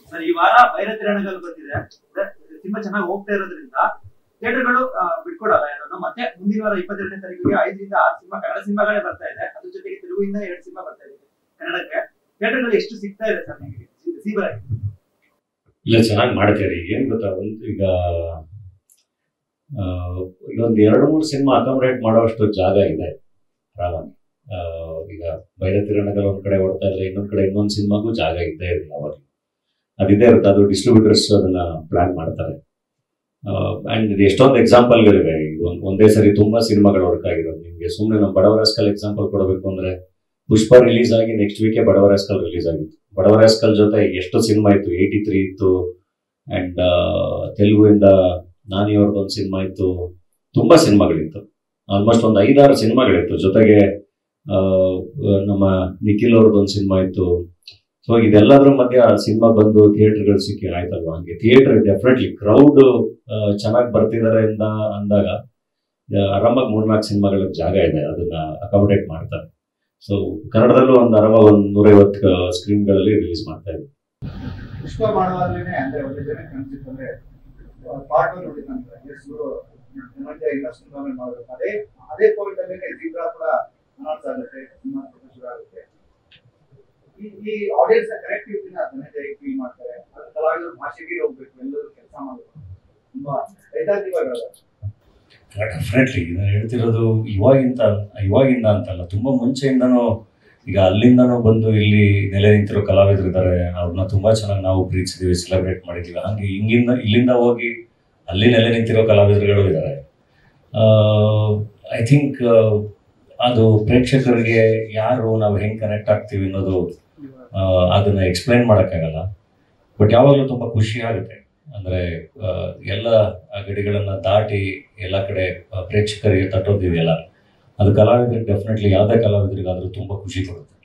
sir ಈ ವಾರ ಬೈರತಿರಣಗಲ್ ಬಂದಿದೆ ಅಂದ್ರೆ ತುಂಬಾ ಚೆನ್ನಾಗಿ ಹೋಗ್ತಾ ಇರೋದ್ರಿಂದ ಥಿಯೇಟರ್ಗಳು ಬಿಟ್ಕೊಡಲ್ಲ ಏನೋ ಮತ್ತೆ ಮುಂದಿನ ವಾರ ಇಪ್ಪತ್ತೆರಡನೇ ತಾರೀಕಿಗೆ ಐದರಿಂದ ಆರು ಸಿನಿಮಾ ಕನ್ನಡ ಸಿನಿಮಾಗಳೇ ಬರ್ತಾ ಇದೆ ಅದ್ರ ಜೊತೆಗೆ ತೆಲುಗಿಂದ ಎರಡು ಸಿನಿಮಾ ಬರ್ತಾ ಇದೆ ಕನ್ನಡಕ್ಕೆ ಥಿಯೇಟರ್ಗಳು ಎಷ್ಟು ಸಿಗ್ತಾ ಇದೆ ಸರ್ ನಿಮಗೆ ಸೀಬರ್ ಇಲ್ಲ ಚೆನ್ನಾಗಿ ಮಾಡ್ತೀರಿ ಏನ್ ಗೊತ್ತಾ ಒಂದು ಈಗ ಆ, ಈಗ ಒಂದು ಎರಡು ಮೂರು ಸಿನಿಮಾ ಅಕಾಮಡೇಟ್ ಮಾಡೋಷ್ಟು ಜಾಗ ಇದೆ ಆರಾಮಾಗಿ ಆ, ಈಗ ಬೈರತಿರಣಗಲ್ ಒಂದ್ ಕಡೆ ಓಡ್ತಾ ಇದ್ರೆ ಇನ್ನೊಂದ್ ಕಡೆ ಇನ್ನೊಂದು ಸಿನಿಮಾಗೂ ಜಾಗ ಇದ್ದೇ ಇದೆ ಅವಾಗ ಅದಿದ್ದೇ ಇರುತ್ತೆ ಅದು ಡಿಸ್ಟ್ರಿಬ್ಯೂಟರ್ಸ್ ಅದನ್ನ ಪ್ಲಾನ್ ಮಾಡ್ತಾರೆ ಅಂಡ್ ಇದು ಎಷ್ಟೊಂದು ಎಕ್ಸಾಂಪಲ್ಗಳಿವೆ ಈಗ ಒಂದ್- ಒಂದೇ ಸರಿ ತುಂಬಾ ಸಿನಿಮಾಗಳು ವರ್ಕ್ ಆಗಿರೋದು ನಿಮ್ಗೆ ಸುಮ್ಮನೆ ನಮ್ಮ ಬಡವರಾಸ್ಕಲ್ ಎಕ್ಸಾಂಪಲ್ ಕೊಡಬೇಕು ಅಂದ್ರೆ ಪುಷ್ಪ ರಿಲೀಸ್ ಆಗಿ ನೆಕ್ಸ್ಟ್ ವೀಕೆ ಬಡವರಾಸ್ಕಲ್ ರಿಲೀಸ್ ಆಗಿತ್ತು ಬಡವರಾಸ್ಕಲ್ ಜೊತೆ ಎಷ್ಟು ಸಿನಿಮಾ ಇತ್ತು ಏಯ್ಟಿ ತ್ರೀ ಇತ್ತು ಅಂಡ್ ತೆಲುಗುವಿಂದ ನಾನಿ ಅವ್ರದ್ದೊಂದು ಸಿನಿಮಾ ಇತ್ತು ತುಂಬಾ ಸಿನಿಮಾಗಳಿತ್ತು ಆಲ್ಮೋಸ್ಟ್ ಒಂದು ಐದಾರು ಸಿನಿಮಾಗಳಿತ್ತು ಜೊತೆಗೆ ಆ, ನಮ್ಮ ನಿಖಿಲ್ ಅವ್ರದ್ದೊಂದು ಸಿನಿಮಾ ಇತ್ತು ಸೊ ಇದೆಲ್ಲದ್ರ ಮಧ್ಯೆ ಆ ಸಿನಿಮಾ ಬಂದು ಥಿಯೇಟರ್ಗಳು ಸಿಕ್ಕಿ ಆಯ್ತಲ್ವಾ ಹಂಗೆ ಥಿಯೇಟರ್ ಡೆಫಿನೆಟ್ಲಿ ಕ್ರೌಡ್ ಚೆನ್ನಾಗಿ ಬರ್ತಿದ್ದಾರೆ ಅಂದ ಅಂದಾಗ ಆ, ಆರಾಮಾಗಿ ಮೂರ್ನಾಲ್ಕು ಸಿನಿಮಾಗಳ ಜಾಗ ಇದೆ ಅದನ್ನ ಅಕಾಮಡೇಟ್ ಮಾಡ್ತಾರೆ ಸೊ ಕನ್ನಡದಲ್ಲೂ ಒಂದು ಆರಾಮಾಗಿ ಒಂದು ನೂರೈವತ್ತು ಸ್ಕ್ರೀನ್ಗಳಲ್ಲಿ ರಿಲೀಸ್ ಮಾಡ್ತಾ ಇದ್ದಾರೆ ಪುಷ್ಪ ಮಾಡುವಾಗಲೇ ಅಂದ್ರೆ ಒಂದು ಜನ ಕನ್ಸಿತ್ತು ಅಂದ್ರೆ ಪಾರ್ಟ್ ಒನ್ ನೋಡಿದ ನಂತರ ಹೆಸರು ಮತ್ತೆ ಇನ್ನಷ್ಟು ಆಮೇಲೆ ಮಾಡಬೇಕು ಅದೇ ಅದೇ ಪಾಯಿಂಟ್ ಅಲ್ಲೇ ಜೀಬ್ರಾ ಕೂಡ ಅನೌನ್ಸ್ ಆಗುತ್ತೆ ಸಿನಿಮಾ ಶುರು ಆಗುತ್ತೆ ಈ ಈ ಆಡಿಯನ್ಸ್ ಕನೆಕ್ಟಿವಿಟಿನ ಧನಂಜಯ ಫೀಲ್ ಮಾಡ್ತಾರೆ ಅದು ಕಲಾವಿದರು ಭಾಷೆಗೆ ಹೋಗ್ಬೇಕು ಎಲ್ಲರೂ ಕೆಲಸ ಮಾಡಬೇಕು ತುಂಬಾ ಸೈದ್ಧಾಂತಿಕವಾಗಿ ಡೆಫಿನೆಟ್ಲಿ ನಾನು ಹೇಳ್ತಿರೋದು ಇವಾಗಿಂತ ಇವಾಗಿಂದ ಅಂತಲ್ಲ ತುಂಬ ಮುಂಚೆಯಿಂದನೂ ಈಗ ಅಲ್ಲಿಂದನೂ ಬಂದು ಇಲ್ಲಿ ನೆಲೆ ನಿಂತಿರೋ ಕಲಾವಿದರು ಇದ್ದಾರೆ ಅವ್ರನ್ನ ತುಂಬ ಚೆನ್ನಾಗಿ ನಾವು ಪ್ರೀತಿಸಿದೀವಿ ಸೆಲೆಬ್ರೇಟ್ ಮಾಡಿದ್ದೀವಿ ಹಾಗೆ ಹಿಂಗಿಂದ ಇಲ್ಲಿಂದ ಹೋಗಿ ಅಲ್ಲಿ ನೆಲೆ ನಿಂತಿರೋ ಕಲಾವಿದರುಗಳು ಇದ್ದಾರೆ ಐ ಥಿಂಕ್ ಅದು ಪ್ರೇಕ್ಷಕರಿಗೆ ಯಾರು ನಾವು ಹೆಂಗೆ ಕನೆಕ್ಟ್ ಆಗ್ತೀವಿ ಅನ್ನೋದು ಆ, ಅದನ್ನ ಎಕ್ಸ್ಪ್ಲೈನ್ ಮಾಡೋಕ್ಕಾಗಲ್ಲ ಬಟ್ ಯಾವಾಗಲೂ ತುಂಬ ಖುಷಿ ಆಗುತ್ತೆ ಅಂದರೆ ಎಲ್ಲ ಆ ಗಡಿಗಳನ್ನು ದಾಟಿ ಎಲ್ಲ ಕಡೆ ಆ, ಪ್ರೇಕ್ಷಕರಿಗೆ ತಟ್ಟೋದಿದೆಯಲ್ಲ ಅದು ಕಲಾವಿದರಿಗೆ ಡೆಫಿನೆಟ್ಲಿ ಯಾವುದೇ ಕಲಾವಿದರಿಗಾದರೂ ತುಂಬ ಖುಷಿ ಕೊಡುತ್ತೆ